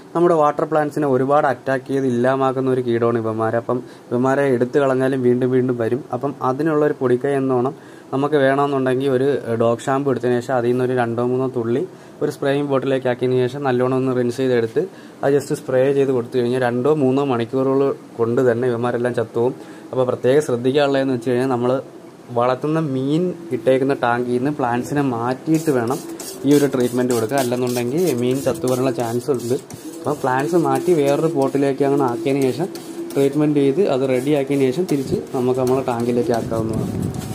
നമ്മുടെ വാട്ടർ പ്ലാന്റ്സിനെ ഒരുപാട് അറ്റാക്ക് ചെയ്ത് ഇല്ലാമാക്കുന്ന ഒരു കീടമാണ് ഇവന്മാർ അപ്പം ഇവന്മാരെ എടുത്തു കളഞ്ഞാലും വീണ്ടും വീണ്ടും വരും അപ്പം അതിനുള്ള ഒരു പൊടിക്കൈ എന്നോണം നമുക്ക് വേണമെന്നുണ്ടെങ്കിൽ ഒരു ഡോഗ് ഷാമ്പു എടുത്തതിന് ശേഷം അതിൽ നിന്ന് ഒരു രണ്ടോ മൂന്നോ തുള്ളി ഒരു സ്പ്രേയിങ് ബോട്ടിലേക്ക് ആക്കിയതിന് ശേഷം നല്ലോണം ഒന്ന് റിൻസ് ചെയ്തെടുത്ത് അത് ജസ്റ്റ് സ്പ്രേ ചെയ്ത് കൊടുത്തു കഴിഞ്ഞാൽ രണ്ടോ മൂന്നോ മണിക്കൂറുകൾ കൊണ്ട് തന്നെ ഇവന്മാരെല്ലാം ചത്തുപോകും അപ്പോൾ പ്രത്യേകം ശ്രദ്ധിക്കാനുള്ളതെന്ന് വെച്ച് കഴിഞ്ഞാൽ നമ്മൾ വളർത്തുന്ന മീൻ ഇട്ടേക്കുന്ന ടാങ്കിൽ നിന്ന് പ്ലാന്റ്സിനെ മാറ്റിയിട്ട് വേണം ഈ ഒരു ട്രീറ്റ്മെൻറ്റ് കൊടുക്കുക അല്ലെന്നുണ്ടെങ്കിൽ മീൻ ചത്തുപോകാനുള്ള ചാൻസ് ഉണ്ട് അപ്പോൾ പ്ലാന്റ്സ് മാറ്റി വേറൊരു പോട്ടിലേക്ക് അങ്ങനെ ആക്കിയതിന് ശേഷം ട്രീറ്റ്മെൻറ്റ് ചെയ്ത് അത് റെഡി ആക്കിയതിന് ശേഷം തിരിച്ച് നമുക്ക് നമ്മളെ ടാങ്കിലേക്ക് ആക്കാവുന്നതാണ്